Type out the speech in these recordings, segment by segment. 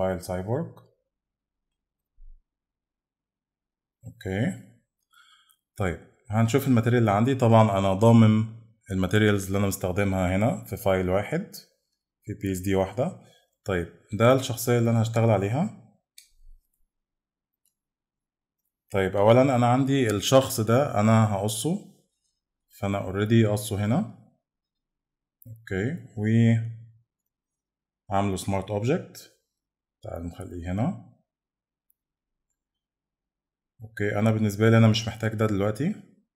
فايل سايبورغ اوكي طيب هنشوف الماتيريال اللي عندي طبعا انا ضامن الماتيريالز اللي انا مستخدمها هنا في فايل واحد في بي اس دي واحده طيب ده الشخصيه اللي انا هشتغل عليها طيب اولا انا عندي الشخص ده انا هقصه فانا اوريدي قصه هنا اوكي و عامله سمارت اوبجكت تعال نخليه هنا اوكي انا بالنسبه لي انا مش محتاج ده دلوقتي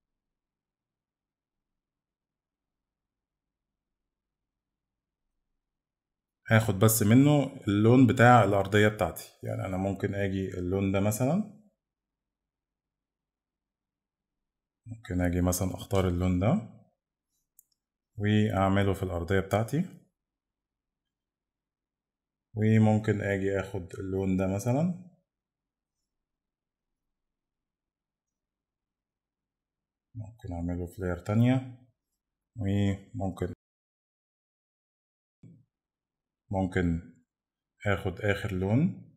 هاخد بس منه اللون بتاع الارضيه بتاعتي يعني انا ممكن اجي اللون ده مثلا ممكن اجي مثلا اختار اللون ده واعمله في الارضيه بتاعتي وممكن اجي اخد اللون ده مثلا ممكن اعمله في لاير تانية وممكن ممكن اخد اخر لون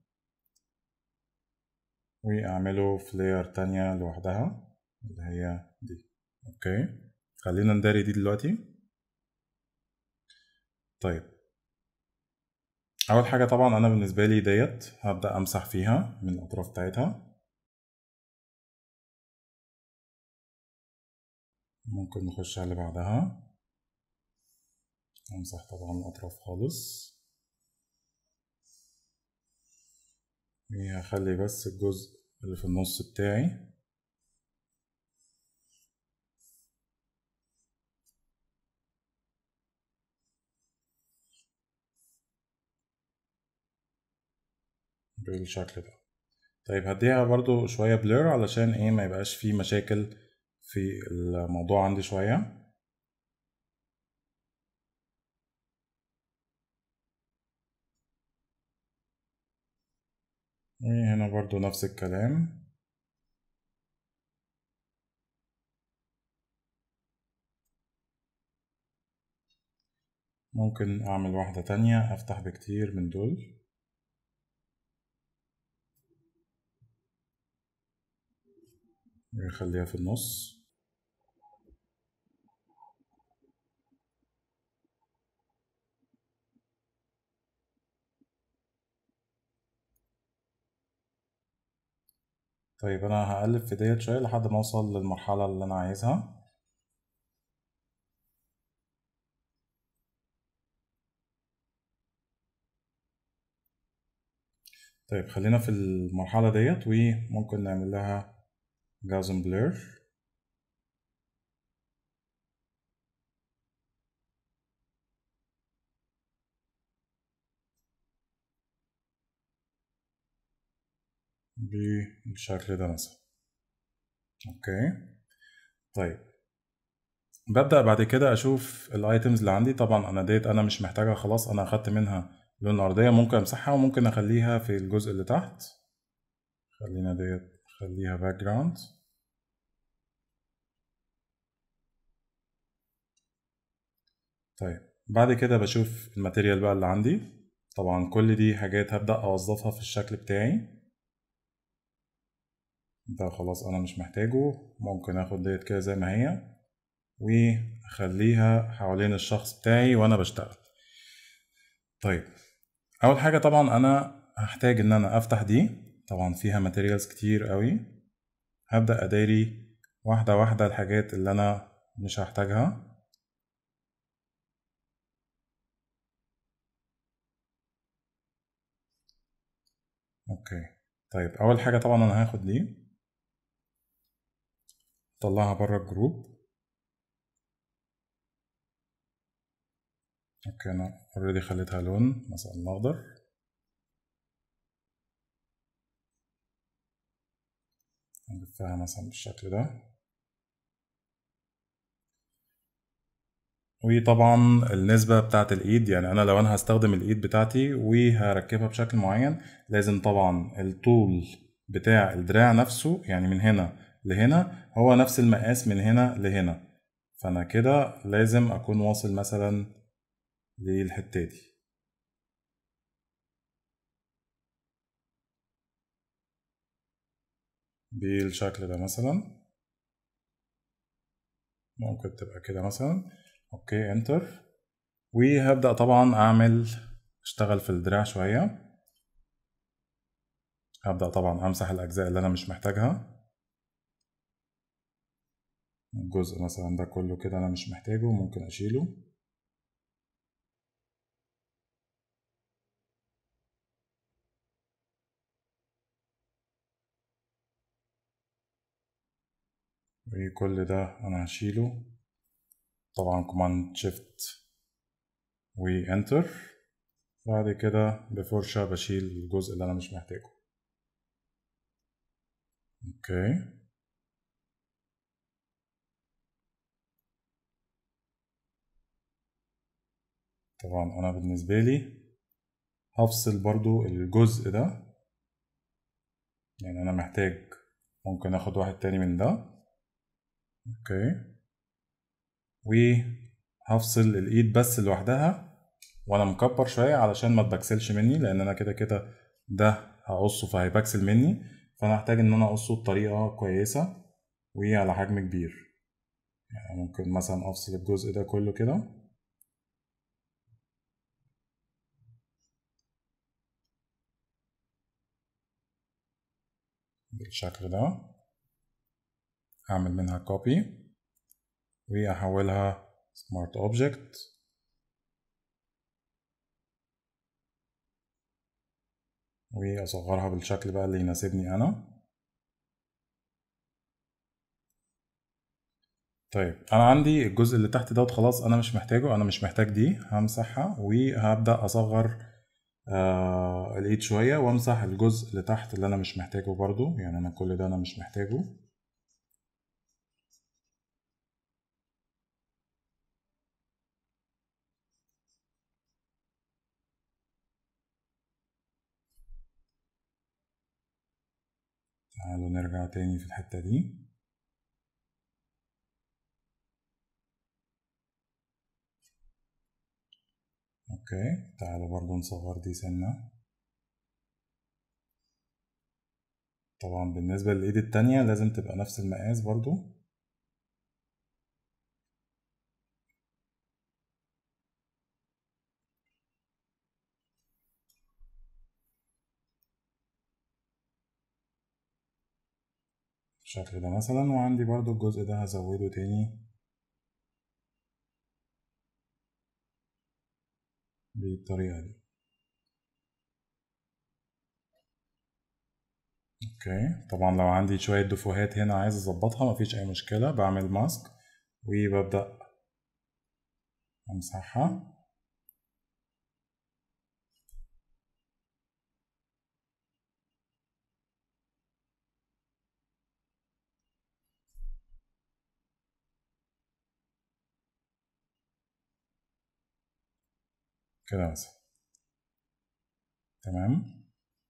واعمله في لاير تانية لوحدها اللي هي دي اوكي خلينا نداري دي دلوقتي طيب اول حاجه طبعا انا بالنسبه لي ديت هبدا امسح فيها من الاطراف بتاعتها ممكن نخش على اللي بعدها امسح طبعا الاطراف خالص وهخلي بس الجزء اللي في النص بتاعي بالشكل ده طيب هديها برضو شوية بلير علشان ايه ما يبقاش فيه مشاكل في الموضوع عندي شوية وهنا برضو نفس الكلام ممكن اعمل واحدة تانية افتح بكتير من دول ويخليها في النص طيب انا هقلب في ديت شوية لحد ما اوصل للمرحلة اللي انا عايزها طيب خلينا في المرحلة ديت وممكن نعمل لها Gaussian blur بالشكل ده مثلا اوكي طيب ببدأ بعد كده اشوف الايتمز اللي عندي طبعا انا ديت انا مش محتاجها خلاص انا اخدت منها لون الارضية ممكن امسحها وممكن اخليها في الجزء اللي تحت خلينا ديت خليها باك جراوند طيب بعد كده بشوف الماتيريال بقى اللي عندي طبعا كل دي حاجات هبدأ أوظفها في الشكل بتاعي ده خلاص أنا مش محتاجه ممكن أخد ديت كده زي ما هي وأخليها حوالين الشخص بتاعي وأنا بشتغل طيب أول حاجة طبعا أنا هحتاج إن أنا أفتح دي طبعا فيها ماتيريالز كتير قوي هبدأ أداري واحدة واحدة الحاجات اللي أنا مش هحتاجها اوكي طيب اول حاجه طبعا انا هاخد دي اطلعها بره الجروب اوكي انا اوريدي خليتها لون مثلا الاخضر هنلفها مثلا بالشكل ده وطبعا النسبة بتاعة الإيد يعني أنا لو أنا هستخدم الإيد بتاعتي وهركبها بشكل معين لازم طبعا الطول بتاع الدراع نفسه يعني من هنا لهنا هو نفس المقاس من هنا لهنا فأنا كده لازم أكون واصل مثلا للحتة دي بالشكل ده مثلا ممكن تبقى كده مثلا اوكي انتر وهبدأ طبعا اعمل اشتغل في الدراع شوية هبدأ طبعا امسح الاجزاء اللي انا مش محتاجها الجزء مثلا ده كله كده انا مش محتاجه ممكن اشيله وكل ده انا هشيله طبعا كوماند شيفت وانتر بعد كده بفرشة بشيل الجزء اللي انا مش محتاجه اوكي طبعا انا بالنسبة لي هفصل برضو الجزء ده يعني انا محتاج ممكن اخد واحد تاني من ده اوكي وهفصل الايد بس لوحدها وانا مكبر شوية علشان ما تبكسلش مني لان انا كده كده ده هقصه فهيبكسل مني فانا هحتاج ان انا اقصه بطريقة كويسة وعلى حجم كبير يعني ممكن مثلا افصل الجزء ده كله كده بالشكل ده هعمل منها copy وأحولها smart object وأصغرها بالشكل بقى اللي يناسبني أنا طيب أنا عندي الجزء اللي تحت دوت خلاص أنا مش محتاجه أنا مش محتاج دي همسحها وهبدأ أصغر آه الايد شوية وامسح الجزء اللي تحت اللي انا مش محتاجه برضو يعني انا كل ده انا مش محتاجه تعالوا نرجع تاني في الحتة دي اوكي تعالوا برضو نصغر دي سنة طبعا بالنسبة للإيد التانية لازم تبقى نفس المقاس برضو بالشكل ده مثلا وعندي برضو الجزء ده هزوده تاني بالطريقة دي اوكي طبعا لو عندي شوية دفوهات هنا عايز اظبطها مفيش اي مشكلة بعمل ماسك وببدأ امسحها كده مثلا تمام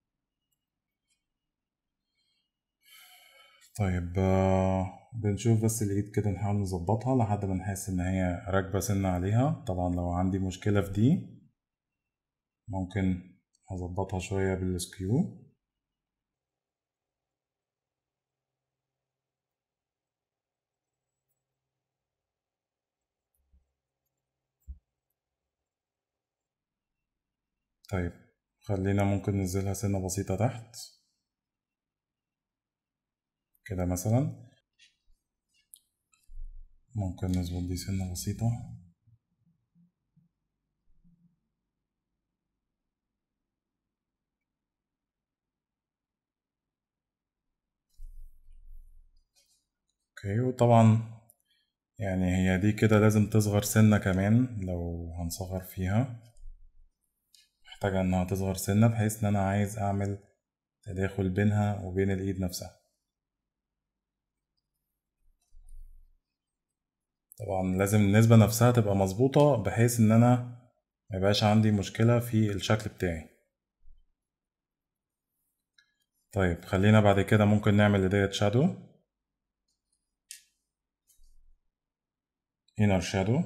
طيب بنشوف بس الايد كده نحاول نظبطها لحد ما نحس ان هي راكبة سنة عليها طبعا لو عندي مشكلة في دي ممكن اظبطها شوية بالسكيو طيب خلينا ممكن ننزلها سنة بسيطة تحت كده مثلا ممكن نظبط دي سنة بسيطة اوكي وطبعا يعني هي دي كده لازم تصغر سنة كمان لو هنصغر فيها محتاجة انها تصغر سنة بحيث ان انا عايز اعمل تداخل بينها وبين الايد نفسها طبعا لازم النسبة نفسها تبقى مظبوطة بحيث ان انا ميبقاش عندي مشكلة في الشكل بتاعي طيب خلينا بعد كده ممكن نعمل لديت شادو inner shadow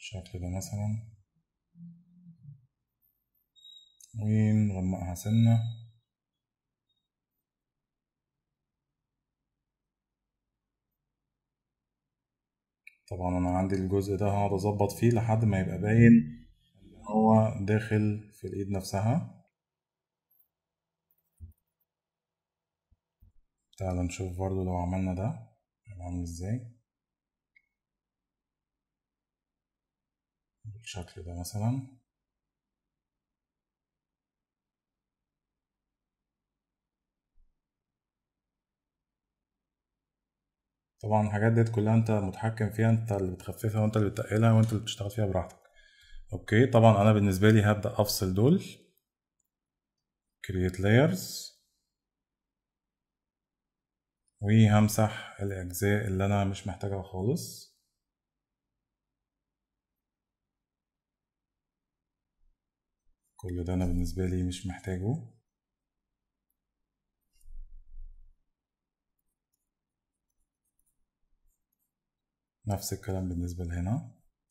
بالشكل ده مثلا ونغمقها سنة طبعا انا عندي الجزء ده هقعد اظبط فيه لحد ما يبقى باين ان هو داخل في الايد نفسها تعالوا نشوف برضو لو عملنا ده هيبقى عامل ازاي بالشكل ده مثلا طبعا الحاجات ديت كلها انت متحكم فيها انت اللي بتخففها وانت اللي بتقلها وانت اللي بتشتغل فيها براحتك اوكي طبعا انا بالنسبه لي هبدا افصل دول create layers وهمسح الاجزاء اللي انا مش محتاجها خالص كل ده انا بالنسبه لي مش محتاجه نفس الكلام بالنسبه لهنا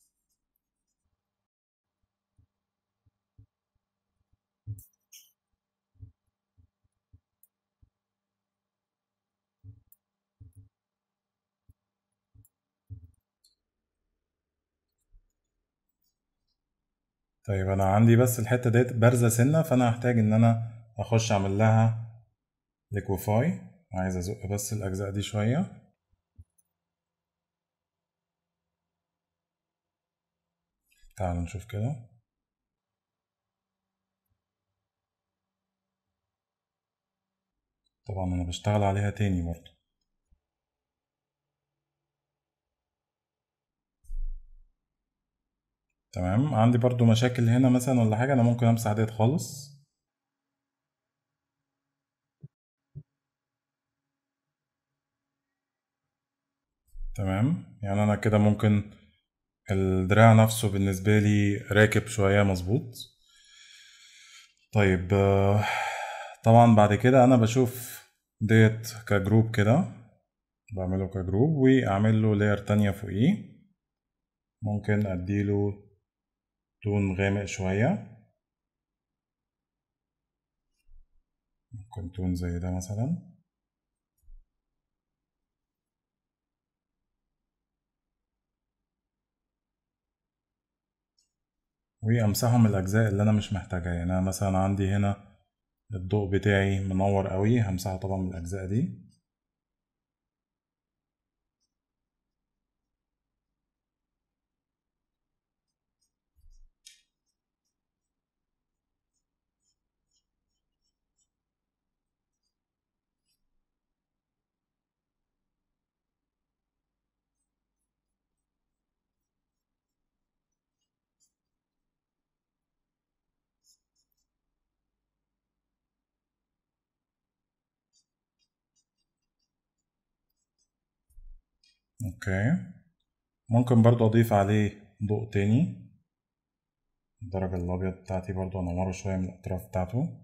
طيب انا عندي بس الحته ديت بارزه سنه فانا هحتاج ان انا اخش اعمل لها ليكوفاي عايز ازق بس الاجزاء دي شويه تعالوا نشوف كده طبعا انا بشتغل عليها تاني برضه تمام عندي برضو مشاكل هنا مثلا ولا حاجة أنا ممكن أمسح ديت خالص تمام يعني أنا كده ممكن الدراع نفسه بالنسبة لي راكب شوية مظبوط طيب طبعا بعد كده أنا بشوف ديت كجروب كده بعمله كجروب وأعمل له لاير تانية فوقيه ممكن أديله لون غامق شوية ممكن تون زي ده مثلا وامسحهم الاجزاء اللي انا مش محتاجها يعني انا مثلا عندي هنا الضوء بتاعي منور قوي همسحه طبعا من الاجزاء دي اوكي ممكن برضو اضيف عليه ضوء تاني الدرجة الابيض بتاعتي برضو انوره شوية من الاطراف بتاعته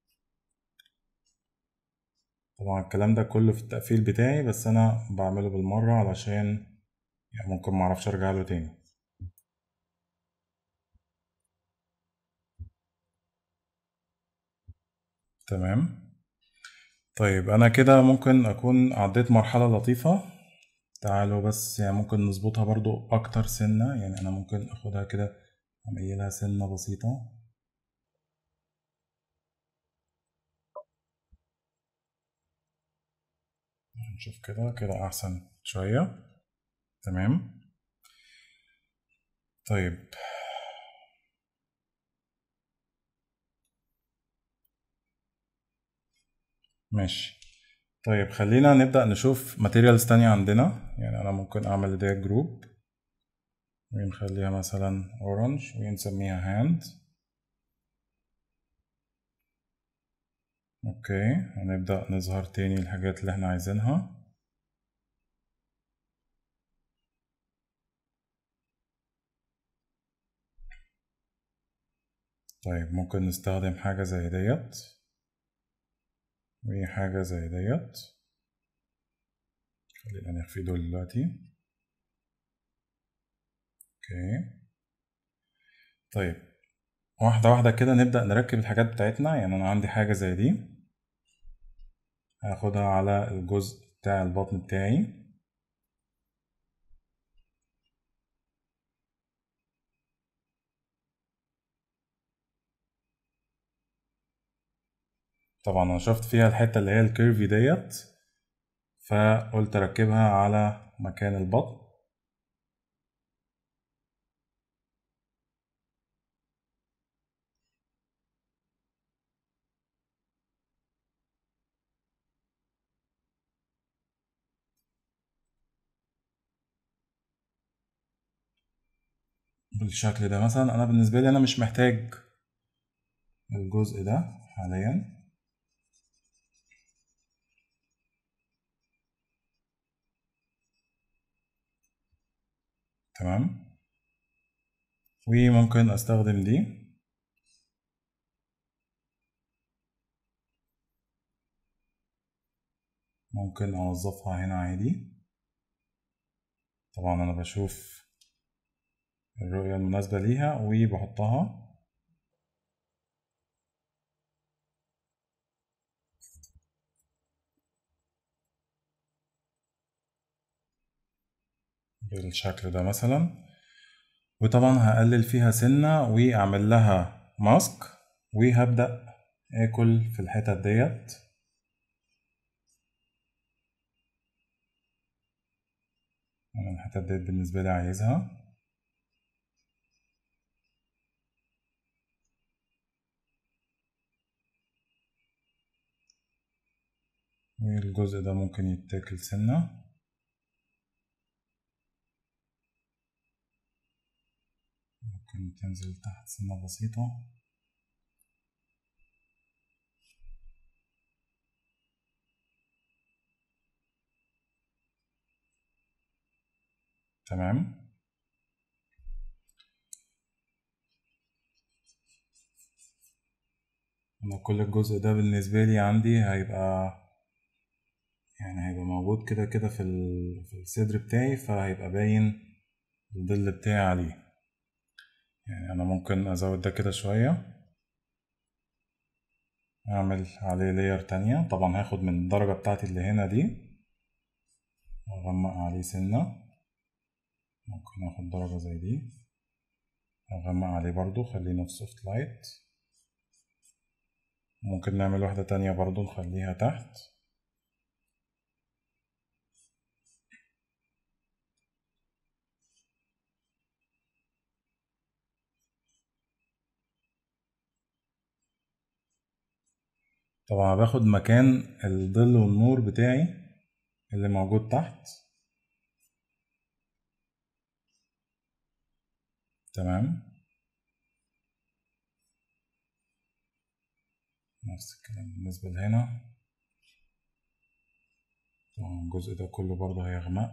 طبعا الكلام ده كله في التقفيل بتاعي بس انا بعمله بالمرة علشان يعني ممكن معرفش ارجع له تاني تمام طيب انا كده ممكن اكون عديت مرحلة لطيفة تعالوا بس يعني ممكن نظبطها برضو اكتر سنة يعني انا ممكن اخدها كده اميلها سنة بسيطة نشوف كده كده احسن شوية تمام طيب ماشي طيب خلينا نبدأ نشوف ماتيريالز تانية عندنا يعني أنا ممكن أعمل ده جروب ونخليها مثلا أورنج ونسميها هاند أوكي هنبدأ نظهر تاني الحاجات اللي احنا عايزينها طيب ممكن نستخدم حاجة زي ديت وحاجة زي ديت خلينا نخفي دول دلوقتي اوكي طيب واحدة واحدة كده نبدأ نركب الحاجات بتاعتنا يعني أنا عندي حاجة زي دي هاخدها على الجزء بتاع البطن بتاعي طبعا انا شفت فيها الحتة اللي هي الكيرفي ديت فقلت اركبها على مكان البطن بالشكل ده مثلا انا بالنسبة لي انا مش محتاج الجزء ده حاليا تمام وممكن استخدم دي ممكن اوظفها هنا عادي طبعا انا بشوف الرؤية المناسبة ليها وبحطها بالشكل ده مثلا وطبعا هقلل فيها سنة واعمل لها ماسك وهبدأ اكل في الحتت ديت انا الحتت ديت بالنسبة لي عايزها والجزء ده ممكن يتاكل سنة ممكن تنزل تحت سنة بسيطة تمام أنا كل الجزء ده بالنسبة لي عندي هيبقى يعني هيبقى موجود كده كده في, في الصدر بتاعي فهيبقى باين الظل بتاعي عليه يعني أنا ممكن أزود ده كده شوية أعمل عليه لاير تانية طبعا هاخد من الدرجة بتاعتي اللي هنا دي أغمق عليه سنة ممكن اخد درجة زي دي أغمق عليه برضو خلينا في سوفت لايت ممكن نعمل واحدة تانية برضو نخليها تحت طبعا باخد مكان الظل والنور بتاعي اللي موجود تحت تمام نفس الكلام بالنسبة لهنا طبعا الجزء ده كله برضه هيغمق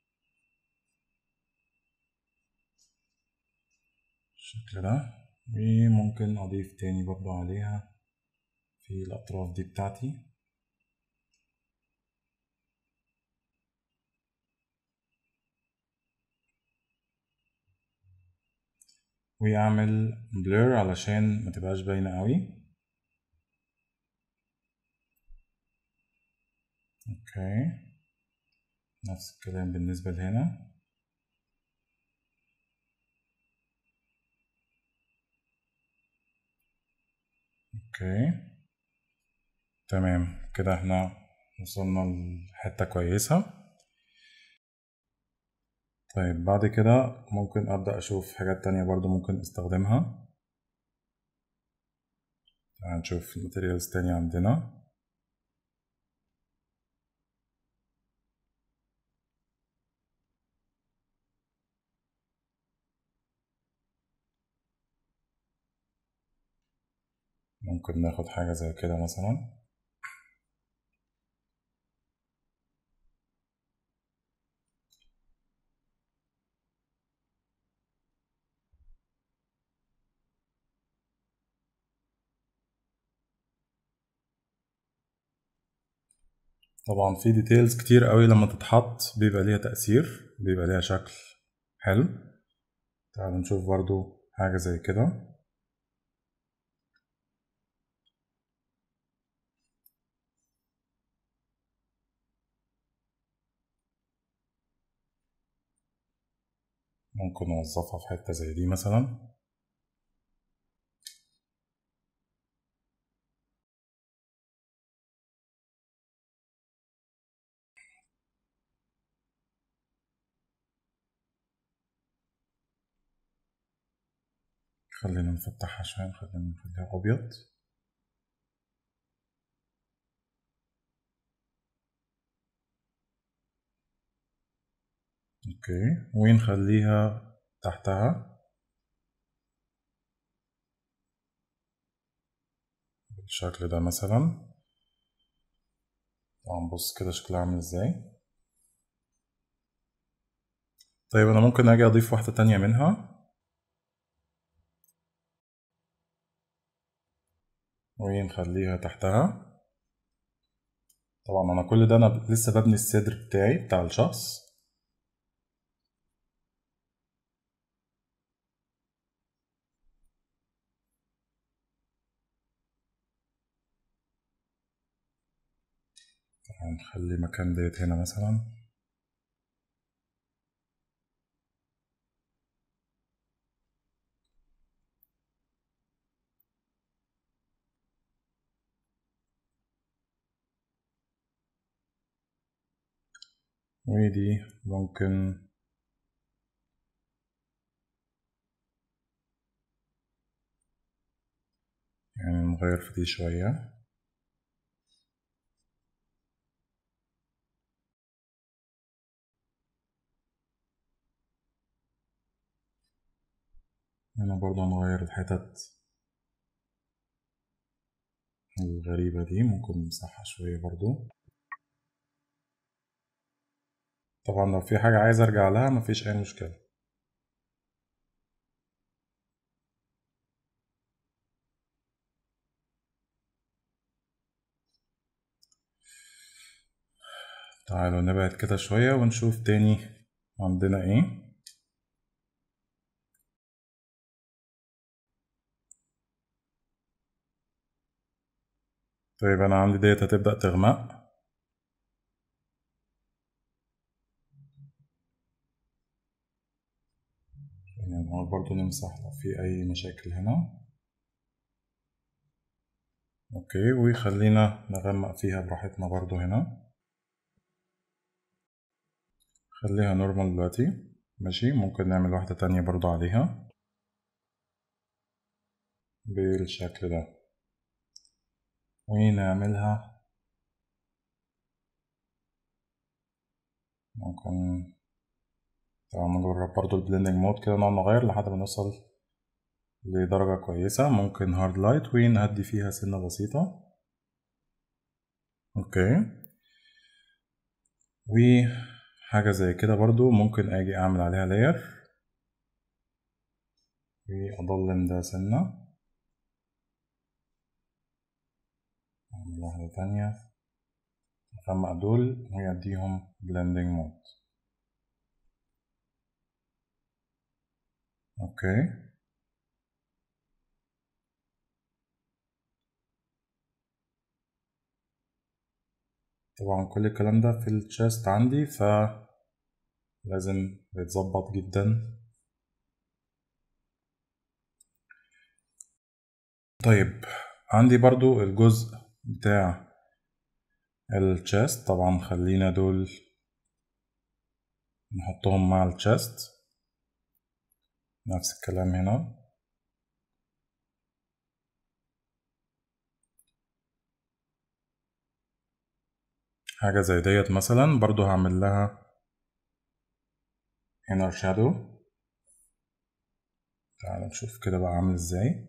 بالشكل ده وممكن أضيف تاني برضه عليها في الأطراف دي بتاعتي وأعمل بلور علشان ما تبقاش باينة قوي اوكي نفس الكلام بالنسبة لهنا اوكي تمام كده احنا وصلنا لحتة كويسة طيب بعد كده ممكن أبدأ أشوف حاجات تانية برضو ممكن أستخدمها تعال نشوف الماتيريالز تاني عندنا ممكن ناخد حاجة زي كده مثلا طبعا في ديتيلز كتير قوي لما تتحط بيبقى ليها تأثير بيبقى ليها شكل حلو تعالوا نشوف برضو حاجة زي كده ممكن نوظفها في حتة زي دي مثلا خلينا نفتحها شوية خلينا نخليها أبيض اوكي ونخليها تحتها بالشكل ده مثلا طبعا بص كده شكلها عامل ازاي طيب انا ممكن اجي اضيف واحدة تانية منها ونخليها تحتها طبعا انا كل ده انا لسه ببني الصدر بتاعي بتاع الشخص هنخلي مكان ديت هنا مثلا ودي ممكن يعني نغير في دي شوية هنا برضه نغير الحتت الغريبة دي ممكن نمسحها شوية برضو طبعا لو في حاجة عايز ارجع لها مفيش اي مشكلة تعالوا نبعد كده شوية ونشوف تاني عندنا ايه طيب انا عندي ديت هتبدأ تغمق يعني برضو نمسح لو في اي مشاكل هنا اوكي وخلينا نغمق فيها براحتنا برضو هنا خليها نورمال دلوقتي ماشي ممكن نعمل واحدة تانية برضو عليها بالشكل ده ونعملها ممكن طبعا نجرب برضو البلندنج مود كده نقعد نغير لحد ما نوصل لدرجة كويسة ممكن هارد لايت ونهدي فيها سنة بسيطة اوكي وحاجة زي كده برضو ممكن اجي اعمل عليها لاير واضلم ده سنة اعمل واحدة تانية اغمق دول ويديهم بلندنج مود اوكي طبعا كل الكلام ده في الشيست عندي ف لازم يتظبط جدا طيب عندي برضو الجزء بتاع الشيست طبعا خلينا دول نحطهم مع الشيست نفس الكلام هنا حاجة زي ديت مثلا برضو هعمل لها inner shadow تعال نشوف كده بقى عامل ازاي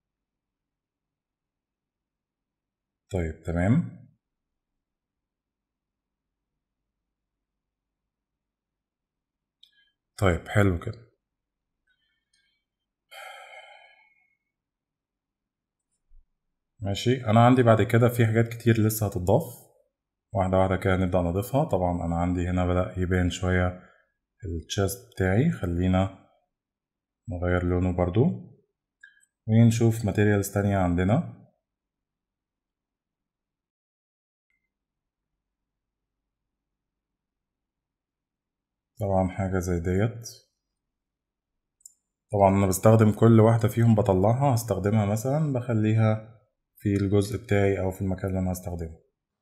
طيب تمام طيب حلو كده ماشي انا عندي بعد كده في حاجات كتير لسه هتضاف واحده واحده كده نبدا نضيفها طبعا انا عندي هنا بدا يبان شويه التشيست بتاعي خلينا نغير لونه برضو ونشوف ماتيريالز تانية عندنا طبعا حاجة زي ديت طبعا أنا بستخدم كل واحدة فيهم بطلعها هستخدمها مثلا بخليها في الجزء بتاعي أو في المكان اللي أنا هستخدمه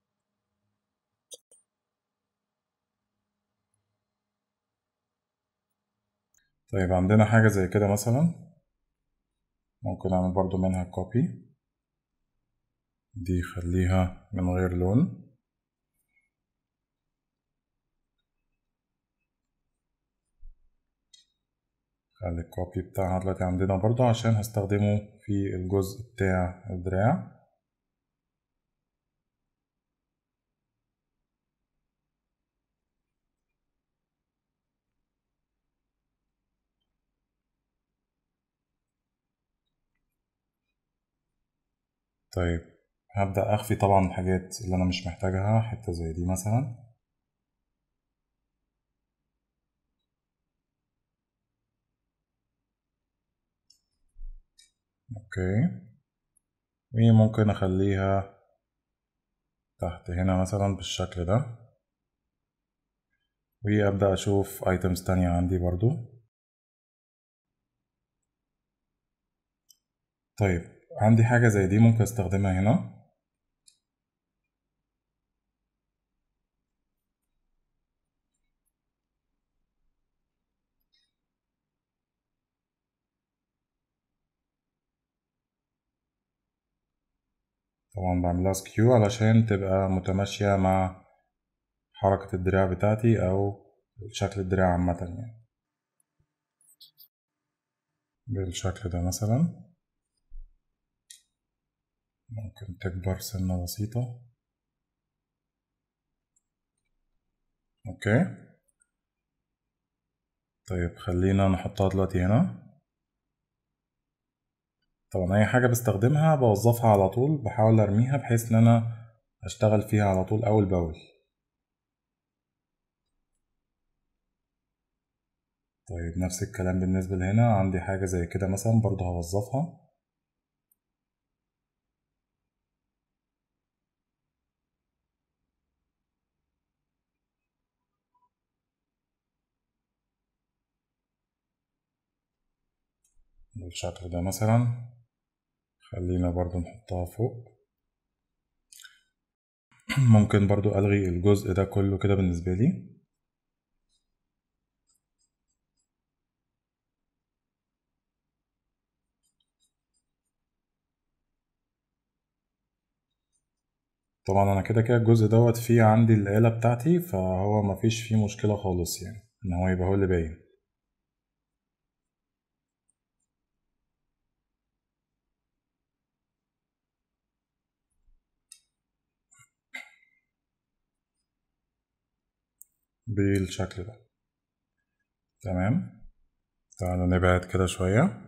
طيب عندنا حاجة زي كده مثلا ممكن أعمل برضو منها كوبي دي خليها من غير لون خلي الكوبي بتاعها دلوقتي عندنا برضو عشان هستخدمه في الجزء بتاع الدراع طيب هبدأ أخفي طبعا الحاجات اللي أنا مش محتاجها حتة زي دي مثلا اوكي وممكن اخليها تحت هنا مثلا بالشكل ده وابدا اشوف ايتمز تانية عندي برضو طيب عندي حاجة زي دي ممكن استخدمها هنا طبعا بعملها سكيو علشان تبقى متماشية مع حركة الدراع بتاعتي أو شكل الدراع عامة يعني بالشكل ده مثلا ممكن تكبر سنة بسيطة اوكي طيب خلينا نحطها دلوقتي هنا طبعا اي حاجة بستخدمها بوظفها على طول بحاول ارميها بحيث ان انا اشتغل فيها على طول اول باول طيب نفس الكلام بالنسبة لهنا عندي حاجة زي كده مثلا برضه هوظفها بالشكل ده مثلا خلينا برضو نحطها فوق ممكن برضو ألغي الجزء ده كله كده بالنسبة لي طبعا أنا كده كده الجزء دوت فيه عندي الآلة بتاعتي فهو مفيش فيه مشكلة خالص يعني إن هو يبقى هو اللي باين بالشكل ده تمام تعالوا نبعد كده شوية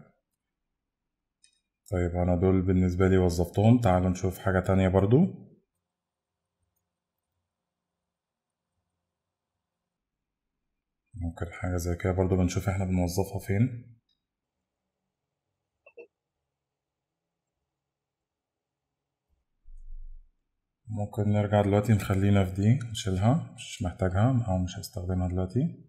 طيب أنا دول بالنسبة لي وظفتهم تعالوا نشوف حاجة تانية برضو ممكن حاجة زي كده برضو بنشوف احنا بنوظفها فين ممكن نرجع دلوقتي نخلينا في دي نشيلها مش محتاجها أو مش هستخدمها دلوقتي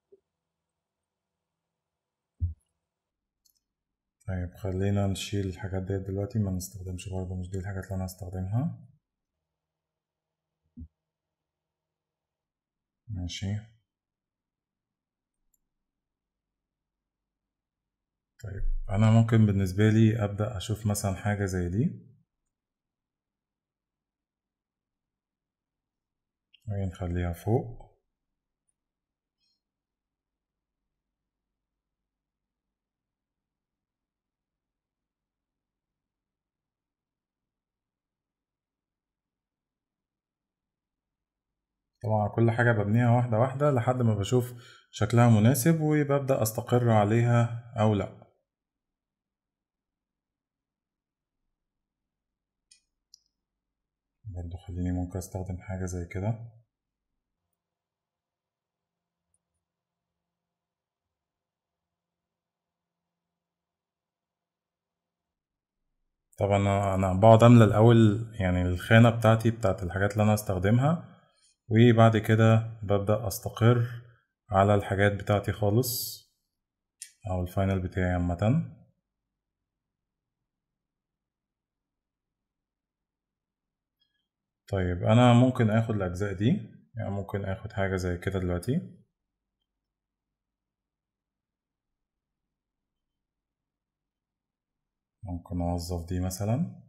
طيب خلينا نشيل الحاجات ديت دلوقتي ما نستخدمش برضه مش دي الحاجات اللي أنا هستخدمها ماشي طيب أنا ممكن بالنسبة لي أبدأ أشوف مثلا حاجة زي دي ونخليها فوق طبعا كل حاجة ببنيها واحدة واحدة لحد ما بشوف شكلها مناسب وببدأ أستقر عليها أو لأ برضو خليني ممكن أستخدم حاجة زي كده طبعا انا أنا بقعد املى الاول يعني الخانه بتاعتي بتاعت الحاجات اللي انا هستخدمها وبعد كده ببدا استقر على الحاجات بتاعتي خالص او الفاينل بتاعي عامه طيب انا ممكن اخد الاجزاء دي يعني ممكن اخد حاجه زي كده دلوقتي ممكن اوظف دي مثلا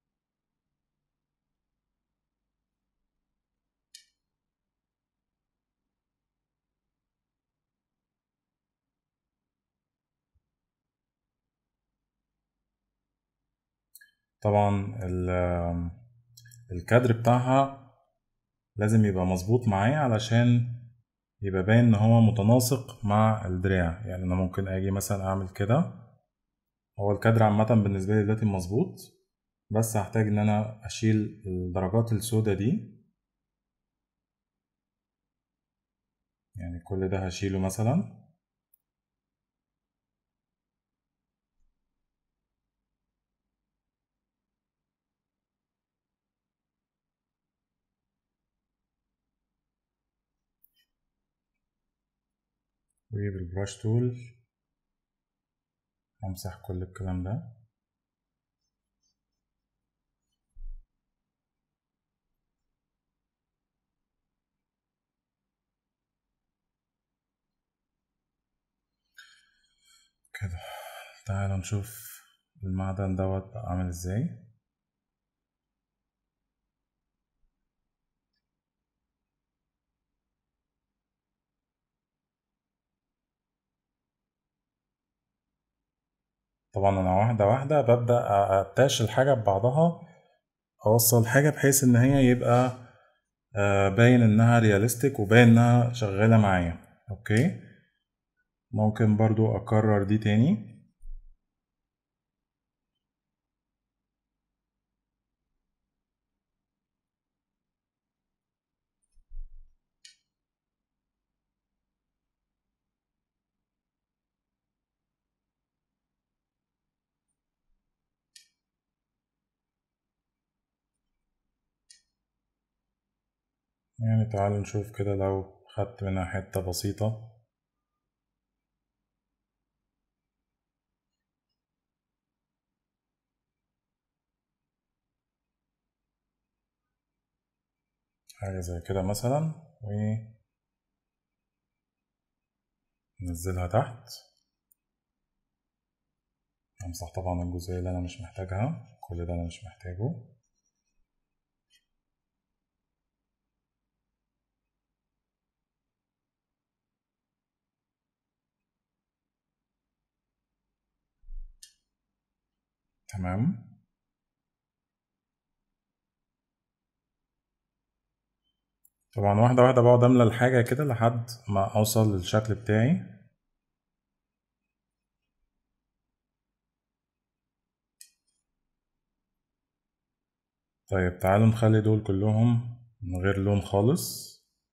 طبعا ال- الكادر بتاعها لازم يبقى مظبوط معايا علشان يبقى باين ان هو متناسق مع الدراع يعني انا ممكن اجي مثلا اعمل كده هو الكادر عامة بالنسبة لي دلوقتي مظبوط بس هحتاج ان انا اشيل الدرجات السوداء دي يعني كل ده هشيله مثلا وبالبراش تول همسح كل الكلام ده كده تعالوا نشوف المعدن دوت بقى عامل ازاي طبعا انا واحدة واحدة ببدأ اتاش الحاجة ببعضها اوصل حاجة بحيث ان هي يبقى آه، باين انها رياليستيك وباين انها شغالة معايا اوكي ممكن برضو اكرر دي تاني يعني تعالوا نشوف كده لو خدت منها حتة بسيطة حاجة زي كده مثلا وننزلها تحت امسح طبعا الجزئية اللي انا مش محتاجها كل ده انا مش محتاجه تمام طبعا واحدة واحدة بقعد املى الحاجة كده لحد ما اوصل للشكل بتاعي طيب تعالوا نخلي دول كلهم من غير لون خالص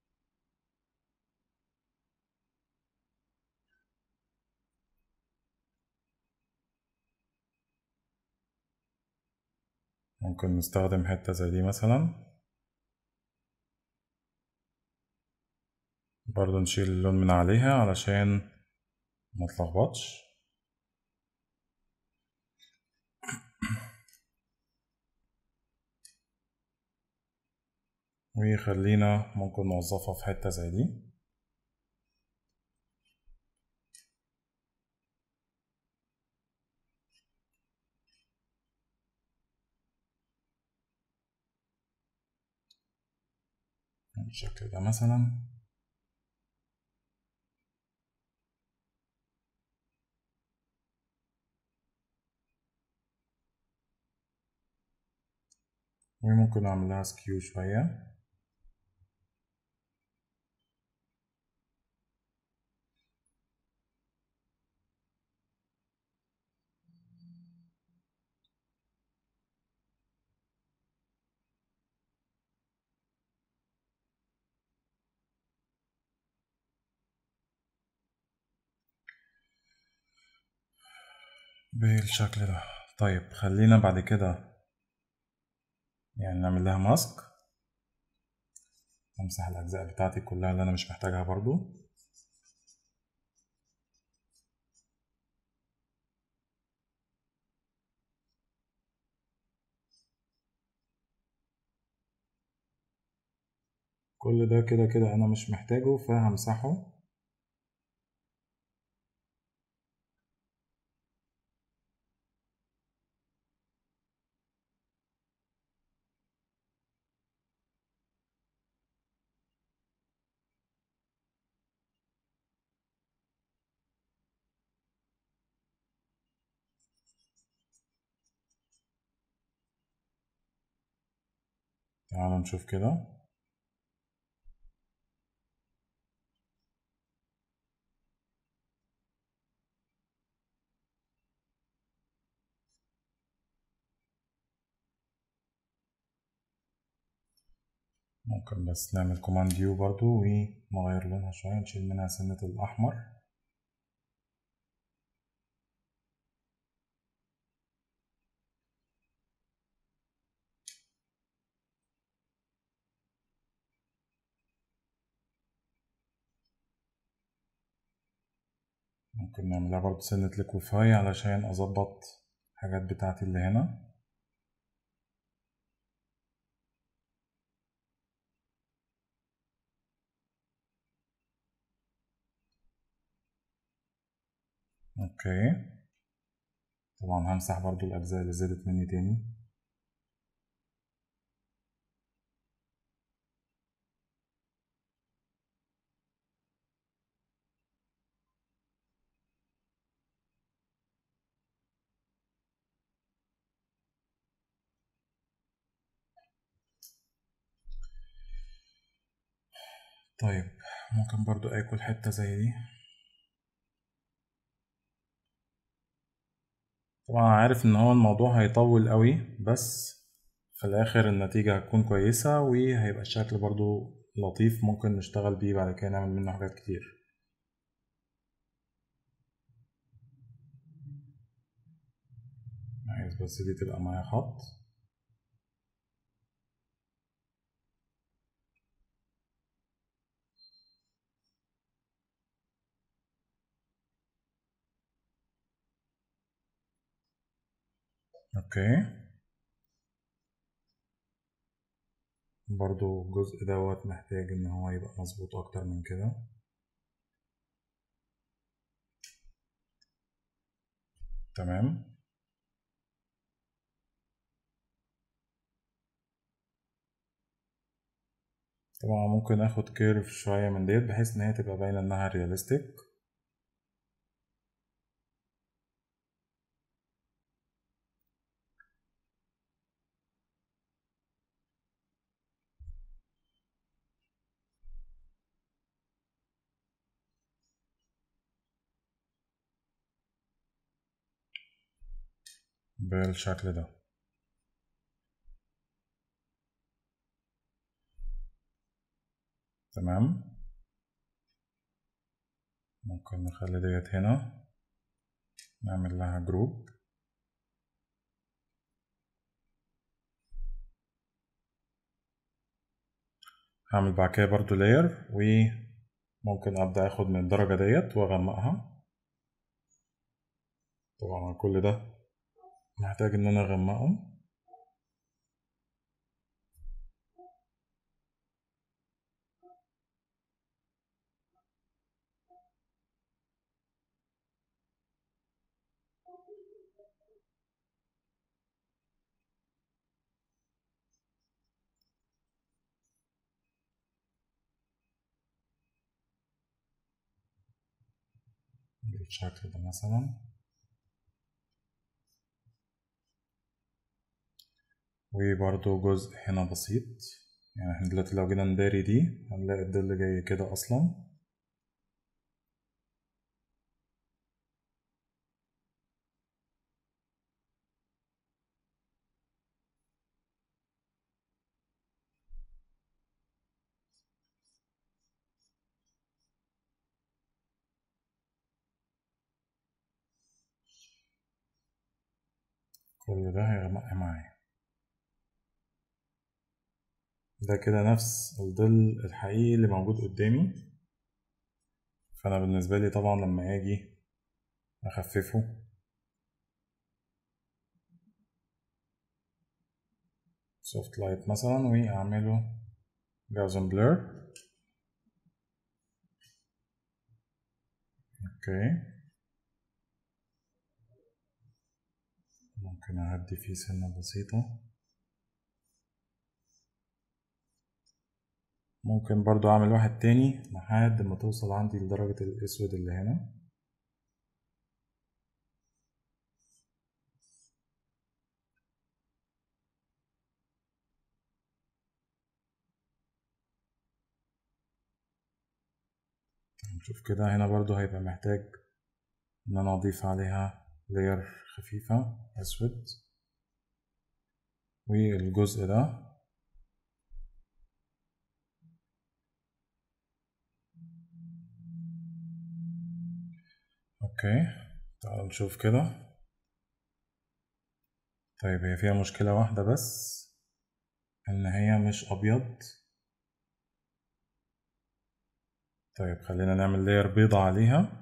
ممكن نستخدم حتة زي دي مثلا برضو نشيل اللون من عليها علشان ما تلخبطش وخلينا ممكن نوظفها في حتة زي دي بالشكل ده مثلا وممكن اعمل لها سكيو شوية بالشكل ده طيب خلينا بعد كده يعني نعمل لها ماسك امسح الاجزاء بتاعتي كلها اللي انا مش محتاجها برضو كل ده كده كده انا مش محتاجه فهمسحه تعالوا نشوف كده ممكن بس نعمل كوماند يو برضو ونغير لونها شوية نشيل منها سنة الأحمر ممكن نعملها برضو سنة ليكوفاي علشان أظبط الحاجات بتاعتي اللي هنا اوكي طبعا همسح برضو الأجزاء اللي زادت مني تاني طيب ممكن برضو اكل حتة زي دي طبعا عارف ان هو الموضوع هيطول قوي بس في الاخر النتيجة هتكون كويسة وهيبقى الشكل برضو لطيف ممكن نشتغل بيه بعد كده نعمل منه حاجات كتير عايز بس دي تبقى معايا خط اوكي برضو الجزء دوت محتاج ان هو يبقى مظبوط اكتر من كده تمام طبعا ممكن اخد كيرف شوية من ديت بحيث ان هي تبقى باينة انها رياليستيك بالشكل ده تمام ممكن نخلي ديت هنا نعمل لها جروب هعمل بعد كده برضو لاير وممكن ابدا اخد من الدرجة ديت واغمقها طبعا كل ده محتاج ان انا اغمقه بالشكل ده مثلا وبرضو جزء هنا بسيط يعني احنا دلوقتي لو جينا نداري دي هنلاقي الظل جاي كده اصلا كل ده هيغمق معايا ده كده نفس الظل الحقيقي اللي موجود قدامي فأنا بالنسبة لي طبعا لما أجي أخففه سوفت لايت مثلا وأعمله جاوزن بلور اوكي ممكن أعدي فيه سنة بسيطة ممكن برضو أعمل واحد تاني لحد ما توصل عندي لدرجة الأسود اللي هنا نشوف كده هنا برضو هيبقى محتاج إن أنا أضيف عليها لير خفيفة أسود والجزء ده اوكي تعالوا نشوف كده طيب هي فيها مشكلة واحدة بس ان هي مش ابيض طيب خلينا نعمل لاير بيضة عليها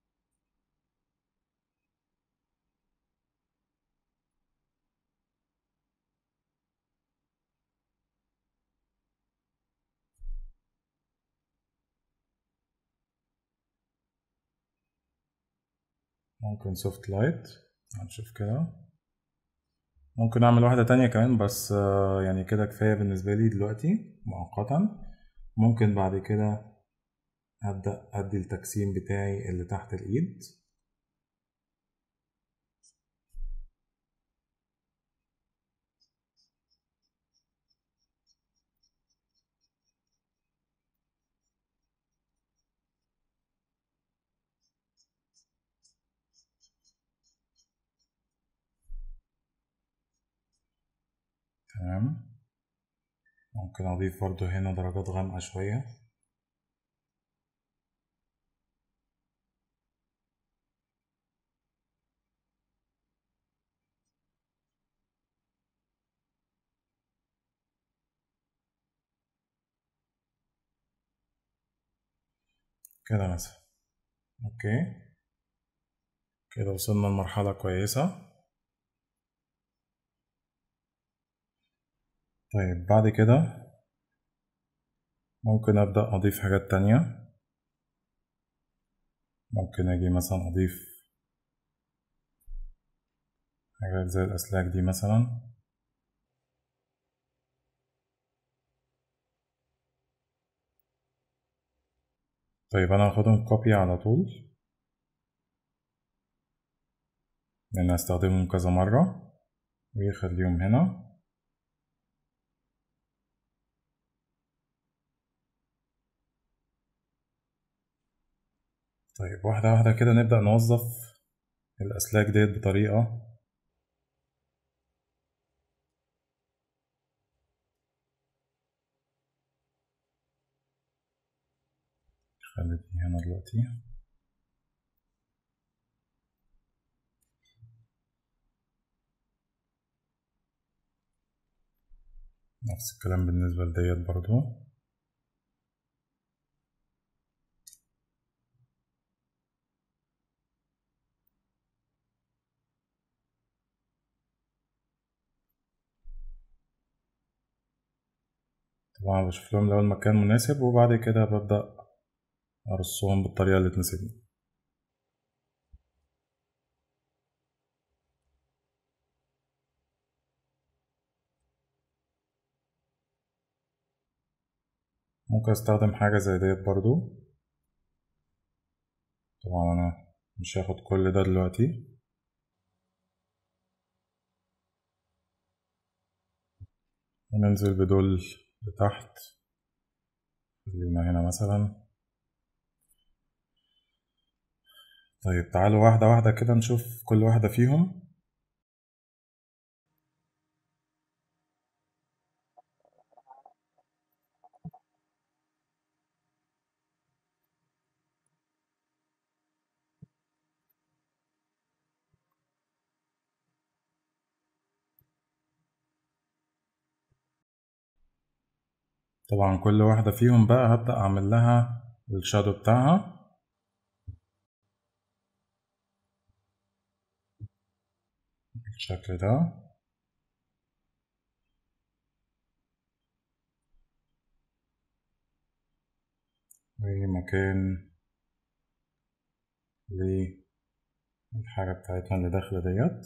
ممكن سوفت لايت هنشوف كده ممكن اعمل واحدة تانية كمان بس يعني كده كفاية بالنسبة لي دلوقتي مؤقتا ممكن بعد كده هبدأ أدي التجسيم بتاعي اللي تحت الإيد تمام ممكن أضيف برضو هنا درجات غامقة شوية كده مثلا اوكي كده وصلنا لمرحلة كويسة طيب بعد كده ممكن أبدأ أضيف حاجات تانية ممكن أجي مثلا أضيف حاجات زي الأسلاك دي مثلا طيب أنا هاخدهم كوبي على طول لأن هستخدمهم كذا مرة ويخليهم هنا طيب واحدة واحدة كده نبدأ نوظف الأسلاك ديت بطريقة خلتني هنا دلوقتي نفس الكلام بالنسبة لديت برضو طبعا بشوف لهم الأول مكان مناسب وبعد كده ببدأ أرصهم بالطريقة اللي تناسبني ممكن استخدم حاجة زي ديت برضو طبعا انا مش هاخد كل ده دلوقتي وننزل بدول لتحت خلينا هنا مثلا طيب تعالوا واحدة واحدة كده نشوف كل واحدة فيهم طبعا كل واحدة فيهم بقى هبدأ أعمل لها الشادو بتاعها بالشكل ده ومكان للحاجة بتاعتنا اللي داخلة ديت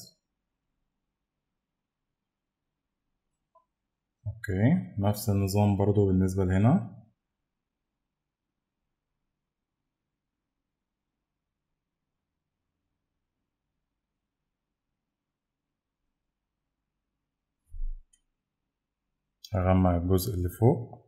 اوكي نفس النظام برضو بالنسبة لهنا هغمق الجزء اللي فوق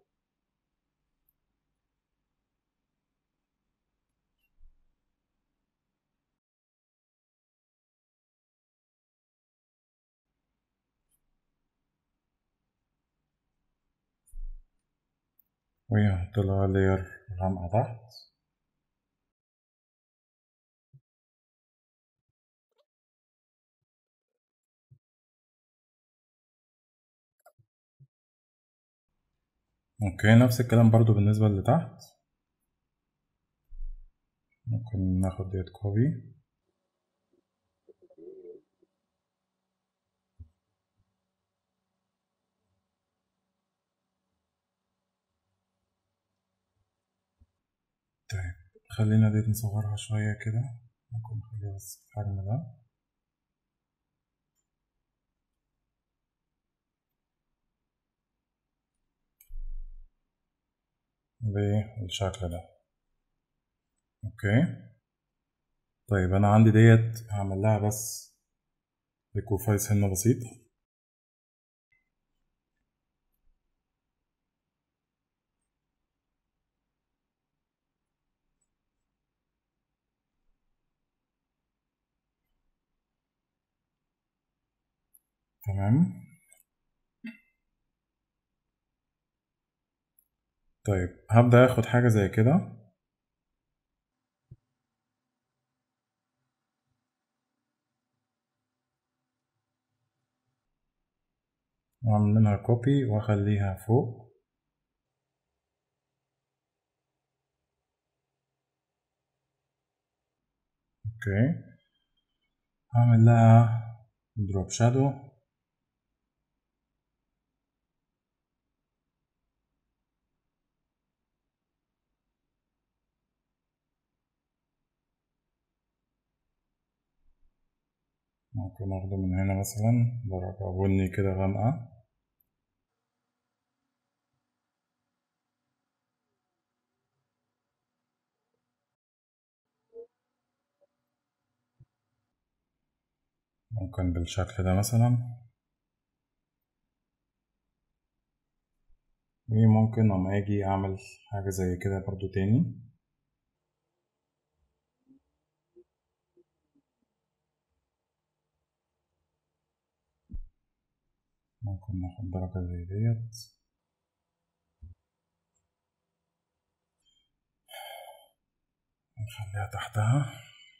وهحط لها لير غامقة تحت اوكي نفس الكلام برضو بالنسبة اللي تحت ممكن ناخد ديت كوبي طيب خلينا ديت نصغرها شوية كده ممكن نخليها بس الحجم ده بالشكل ده اوكي طيب انا عندي ديت هعمل لها بس ليكوفاي سنة بسيط تمام طيب هبدأ اخد حاجة زي كده واعمل منها كوبي واخليها فوق اوكي هعمل لها دروب شادو ممكن اخده من هنا مثلا درجة بني كده غامقة ممكن بالشكل ده مثلا وممكن اما اجي اعمل حاجة زي كده برضو تاني ممكن ناخد درجة زي ديت نخليها تحتها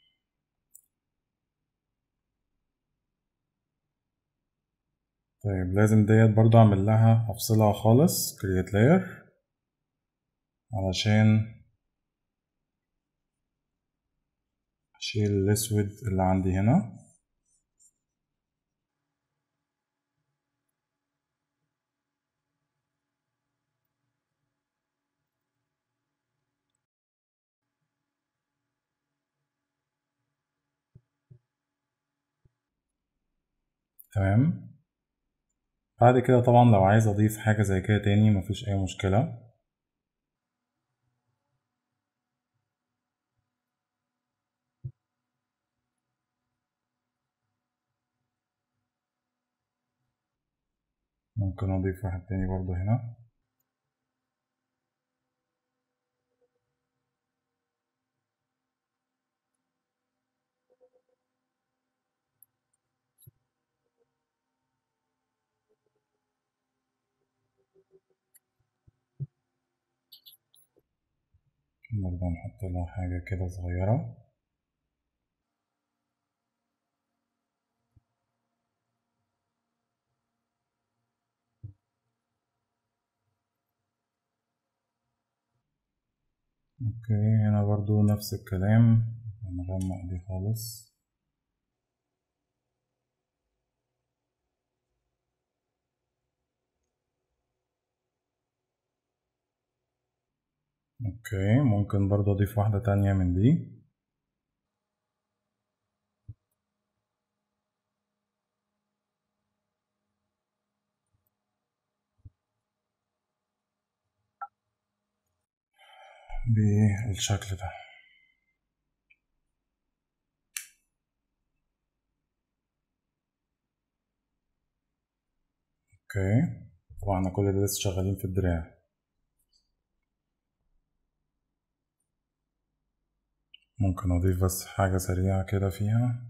طيب لازم ديت برضو اعمل لها افصلها خالص create layer علشان اشيل الاسود اللي عندي هنا تمام بعد كده طبعا لو عايز اضيف حاجة زي كده تاني مفيش اي مشكلة ممكن اضيف واحد تاني برضو هنا برضه نحط لها حاجة كده صغيرة اوكي هنا برضو نفس الكلام هنغمق دي خالص اوكي ممكن برضو اضيف واحدة تانية من دي بالشكل ده اوكي طبعا كل ده لسه شغالين في الدراع ممكن اضيف بس حاجة سريعة كده فيها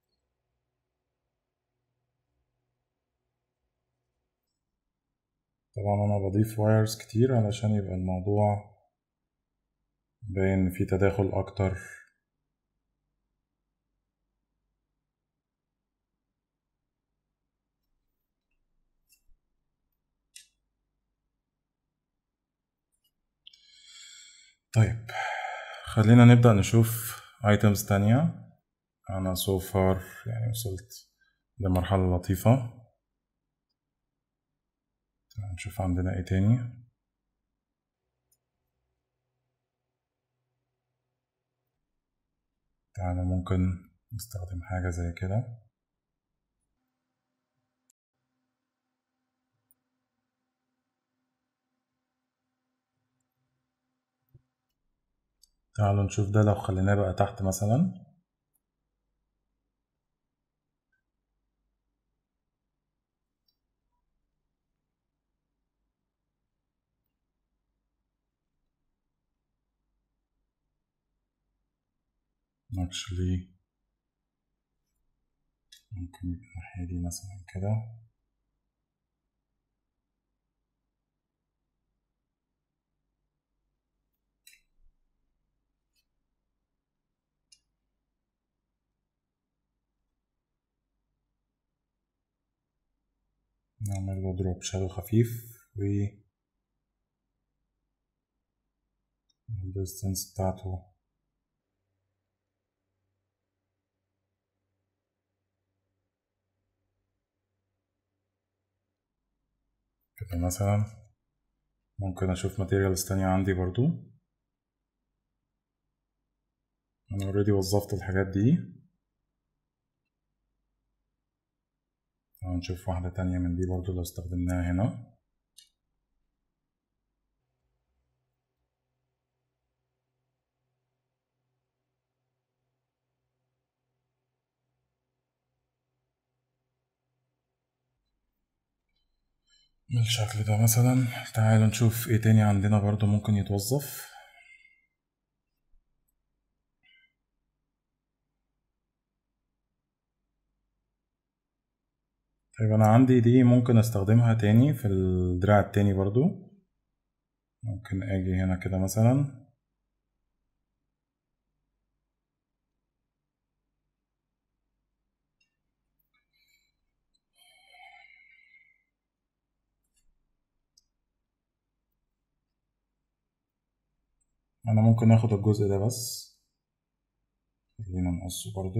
طبعا انا بضيف وايرز كتير علشان يبقى الموضوع باين في تداخل اكتر طيب خلينا نبدأ نشوف ايتمز تانية انا so far يعني وصلت لمرحلة لطيفة نشوف عندنا ايه تاني تعالى ممكن نستخدم حاجة زي كده تعالوا نشوف ده لو خليناه بقى تحت مثلا actually ممكن يبقى الناحية دي مثلا كده نعمل له دروب شادو خفيف و الديستنس بتاعته كده مثلا ممكن اشوف ماتيريالز تانية عندي برضو انا اوريدي وظفت الحاجات دي هنشوف واحدة تانية من دي برضو لو استخدمناها هنا بالشكل ده مثلا تعالوا نشوف ايه تاني عندنا برضو ممكن يتوظف طيب انا عندي دي ممكن استخدمها تاني في الدراع التاني برضو ممكن اجي هنا كده مثلا انا ممكن اخد الجزء ده بس خلينا نقصه برضو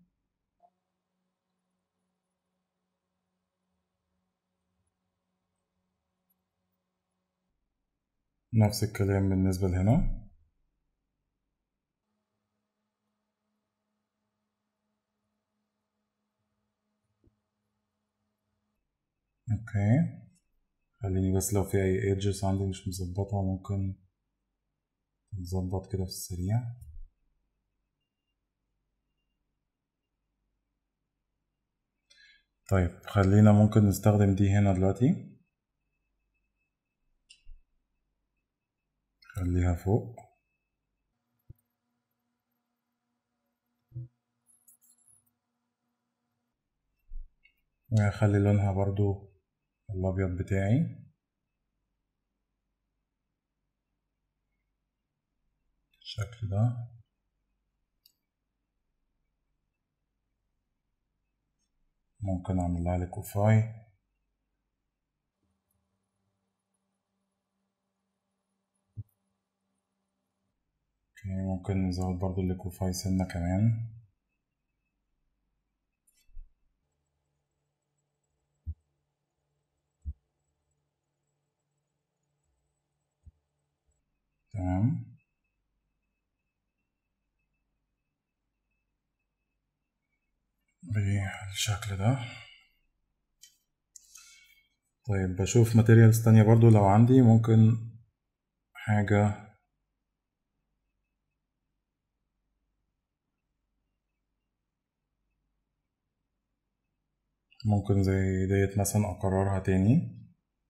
نفس الكلام بالنسبة لهنا اوكي خليني بس لو في اي ايدجز عندي مش مظبطة ممكن نظبط كده في السريع طيب خلينا ممكن نستخدم دي هنا دلوقتي خليها فوق وهخلي لونها برضو الابيض بتاعي بالشكل ده ممكن اعمل لها ليكوفاي اوكي ممكن نزود برضو الليكوفاي سنة كمان تمام بالشكل ده طيب بشوف ماتيريالز تانية برضو لو عندي ممكن حاجة ممكن زي ديت مثلا أكررها تاني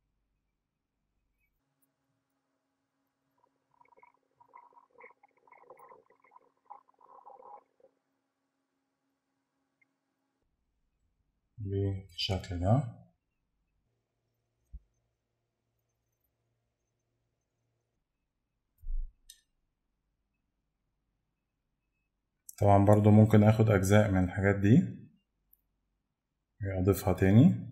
بالشكل ده طبعا برضو ممكن اخد اجزاء من الحاجات دي اضيفها تاني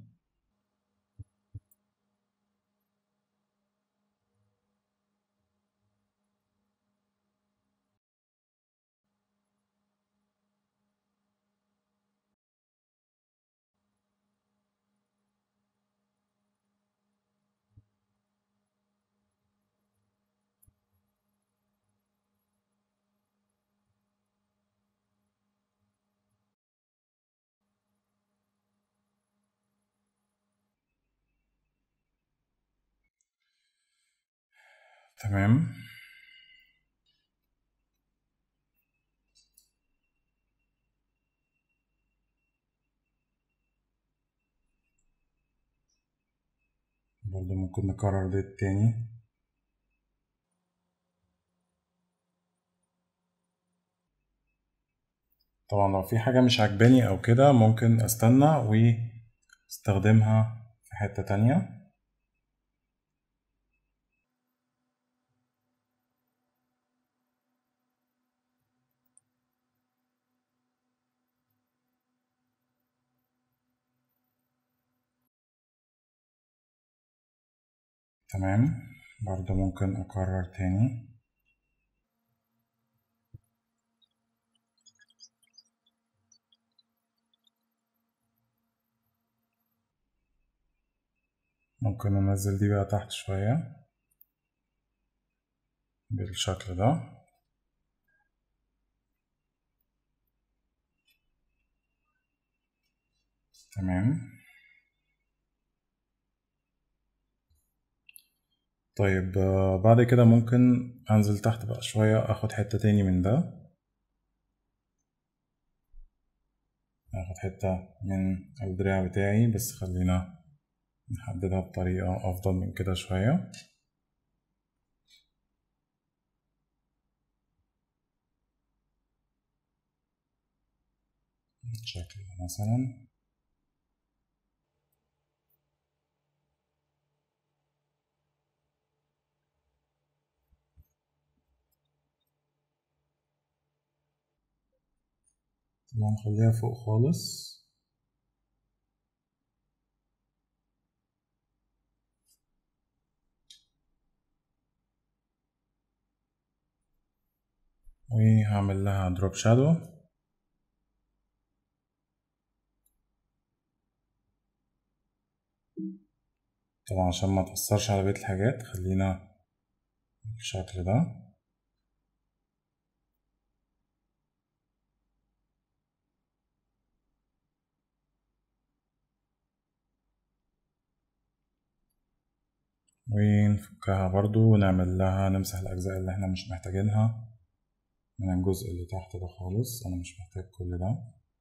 تمام برضو ممكن نكرر ده تاني طبعا لو في حاجة مش عجباني أو كده ممكن أستنى واستخدمها في حتة تانية تمام برضو ممكن أكرر تاني ممكن أنزل دي بقى تحت شوية بالشكل ده تمام طيب بعد كده ممكن أنزل تحت بقى شوية أخد حتة تاني من ده أخد حتة من الدراع بتاعي بس خلينا نحددها بطريقة أفضل من كده شوية بالشكل ده مثلا طبعا نخليها فوق خالص وهعمل لها دروب شادو طبعا عشان ما تأثرش على بقية الحاجات خلينا بالشكل ده ونفكها برضو ونعمل لها نمسح الأجزاء اللي احنا مش محتاجينها من الجزء اللي تحت ده خالص أنا مش محتاج كل ده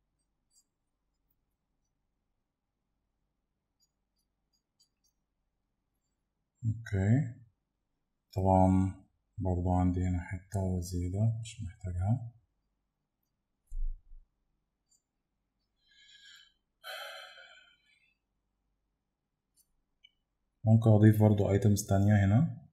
اوكي طبعا برضو عندي هنا حتة زيادة مش محتاجها ممكن أضيف برضو ايتمز تانية هنا